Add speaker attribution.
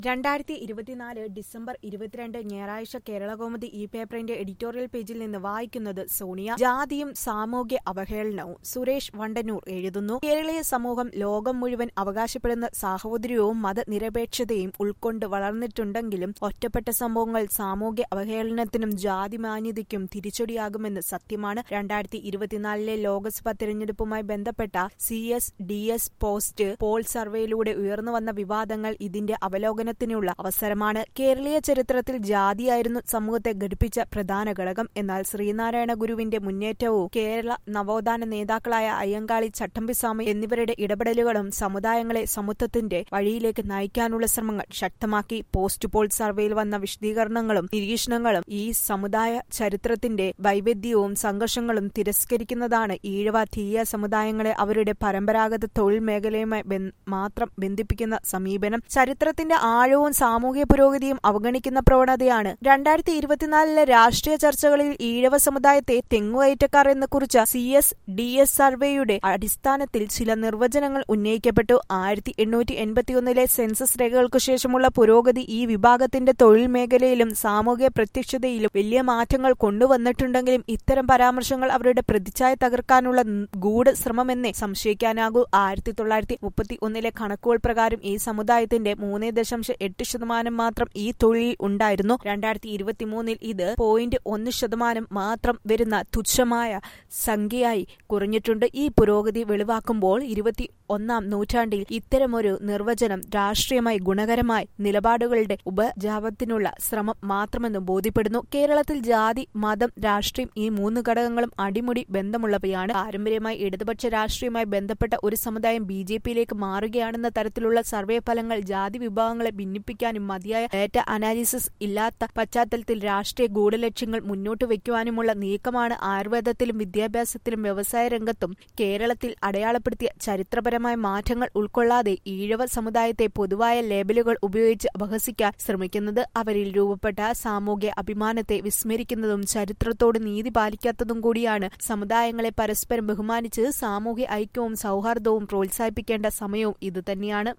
Speaker 1: രണ്ടായിരത്തി ഇരുപത്തിനാല് ഡിസംബർ ഇരുപത്തിരണ്ട് ഞായറാഴ്ച കേരളകൗമുദി ഈ പേപ്പറിന്റെ എഡിറ്റോറിയൽ പേജിൽ നിന്ന് വായിക്കുന്നത് സോണിയ ജാതിയും സാമൂഹ്യ അവഹേളനവും സുരേഷ് വണ്ടന്നൂർ എഴുതുന്നു കേരളീയ സമൂഹം ലോകം മുഴുവൻ അവകാശപ്പെടുന്ന സാഹോദര്യവും മതനിരപേക്ഷതയും ഉൾക്കൊണ്ട് വളർന്നിട്ടുണ്ടെങ്കിലും ഒറ്റപ്പെട്ട സംഭവങ്ങൾ സാമൂഹ്യ അവഹേളനത്തിനും ജാതി മാന്യതയ്ക്കും തിരിച്ചടിയാകുമെന്ന് സത്യമാണ് രണ്ടായിരത്തി ഇരുപത്തിനാലിലെ ലോക്സഭാ തെരഞ്ഞെടുപ്പുമായി ബന്ധപ്പെട്ട C S D S post poll സർവേയിലൂടെ ഉയർന്നുവന്ന വിവാദങ്ങൾ ഇതിന്റെ അവലോകനത്തിനുള്ള അവസരമാണ് കേരളീയ ചരിത്രത്തിൽ ജാതിയായിരുന്നു സമൂഹത്തെ ഘടിപ്പിച്ച പ്രധാന ഘടകം എന്നാൽ ശ്രീനാരായണ ഗുരുവിന്റെ മുന്നേറ്റവും കേരള നവോത്ഥാന നേതാക്കളായ അയ്യങ്കാളി ചട്ടമ്പിസ്വാമി എന്നിവരുടെ ഇടപെടലുകളും സമുദായങ്ങളെ സമത്വത്തിന്റെ വഴിയിലേക്ക് നയിക്കാനുള്ള ശ്രമങ്ങൾ ശക്തമാക്കി പോസ്റ്റ് പോൾ സർവേയിൽ വന്ന വിശദീകരണങ്ങളും നിരീക്ഷണങ്ങളും ഈ സമുദായ ചരിത്രത്തിന്റെ വൈവിധ്യവും സംഘർഷങ്ങളും തിരസ്കരിക്കുന്നതാണ് ഈഴവ തീയ സമുദായങ്ങളെ അവരുടെ പരമ്പരാഗത തൊഴിൽ മേഖലയുമായി ബൻ- മാത്രം ബന്ധിപ്പിക്കുന്ന സമീപനം ചരിത്രത്തിന്റെ ആഴവും സാമൂഹിക പുരോഗതിയും അവഗണിക്കുന്ന പ്രവണതയാണ് രണ്ടായിരത്തി ഇരുപത്തിനാലിലെ രാഷ്ട്രീയ ചർച്ചകളിൽ ഈഴവ സമുദായത്തെ തെങ്ങുകയറ്റക്കാർ എന്ന് കുറിച്ച സി എസ് ഡി എസ് സർവേയുടെ അടിസ്ഥാനത്തിൽ ചില നിർവചനങ്ങൾ ഉന്നയിക്കപ്പെട്ടു ആയിരത്തി എണ്ണൂറ്റി എൺപത്തിയൊന്നിലെ സെൻസസ് രേഖകൾക്കു ശേഷമുള്ള പുരോഗതി ഈ വിഭാഗത്തിന്റെ തൊഴിൽ മേഖലയിലും സാമൂഹിക പ്രത്യക്ഷതയിലും വലിയ മാറ്റങ്ങൾ കൊണ്ടുവന്നിട്ടുണ്ടെങ്കിലും ഇത്തരം പരാമർശങ്ങൾ അവരുടെ പ്രതിച്ഛായ തകർക്കാനുള്ള ന- ഗൂഢശ്രമമെന്നേ സംശയിക്കാനാകൂ ആയിരത്തി തൊള്ളായിരത്തി മുപ്പത്തി ഒന്നിലെ കണക്കുകൾ പ്രകാരം ഈ സമുദായത്തിന്റെ മൂന്ന് ദശാംശം എട്ട് ശതമാനം മാത്രം ഈ തൊഴിൽ ഉണ്ടായിരുന്നു രണ്ടായിരത്തി ഇരുപത്തിമൂന്നിൽ ഇത് പോയിന്റ് ഒന്ന് ശതമാനം മാത്രം വരുന്ന തുച്ഛമായ സംഖ്യയായി കുറഞ്ഞിട്ടുണ്ട് ഈ പുരോഗതി വെളിവാക്കുമ്പോൾ ഇരുപത്തി ഒന്നാം നൂറ്റാണ്ടിൽ ഇത്തരമൊരു നിർവചനം രാഷ്ട്രീയമായി ഗുണകരമായി നിലപാടുകളുടെ ഉപജാപത്തിനുള്ള ശ്രമം മാത്രമെന്ന് ബോധ്യപ്പെടുന്നു കേരളത്തിൽ ജാതി മതം രാഷ്ട്രീയം ഈ മൂന്ന് ഘടകങ്ങളും അടിമുടി ബന്ധമുള്ളവയാണ് പാരമ്പര്യമായി ഇടതുപക്ഷ രാഷ്ട്രീയവുമായി ബന്ധപ്പെട്ട ഒരു സമുദായം ബി ജെ പിയിലേക്ക് മാറുകയാണെന്ന തരത്തിലുള്ള സർവേ ഫലങ്ങൾ ജാതി വിഭാഗങ്ങളെ ഭിന്നിപ്പിക്കാനും മതിയായ ഡേറ്റ അനാലിസിസ് ഇല്ലാത്ത പശ്ചാത്തലത്തിൽ രാഷ്ട്രീയ ഗൂഢലക്ഷ്യങ്ങൾ മുന്നോട്ട് വയ്ക്കുവാനുമുള്ള നീക്കമാണ് ആയുർവേദത്തിലും വിദ്യാഭ്യാസത്തിലും വ്യവസായ രംഗത്തും കേരളത്തിൽ അടയാളപ്പെടുത്തിയ ചരിത്രപരമായ മാറ്റങ്ങൾ ഉൾക്കൊള്ളാതെ ഈഴവ സമുദായത്തെ പൊതുവായ ലേബലുകൾ ഉപയോഗിച്ച് അപഹസിക്കാൻ ശ്രമിക്കുന്നത് അവരിൽ രൂപപ്പെട്ട സാമൂഹ്യ അഭിമാനത്തെ വിസ്മരിക്കുന്നതും ചരിത്രത്തോട് നീതി പാലിക്കാത്തതും കൂടിയാണ് സമുദായങ്ങളെ പരസ്പരം ബഹുമാനിച്ച് സാമൂഹ്യ ഐക്യവും സൗഹാർദ്ദവും പ്രോത്സാഹിപ്പിക്കേണ്ട സമയവും ഇതുതന്നെയാണ്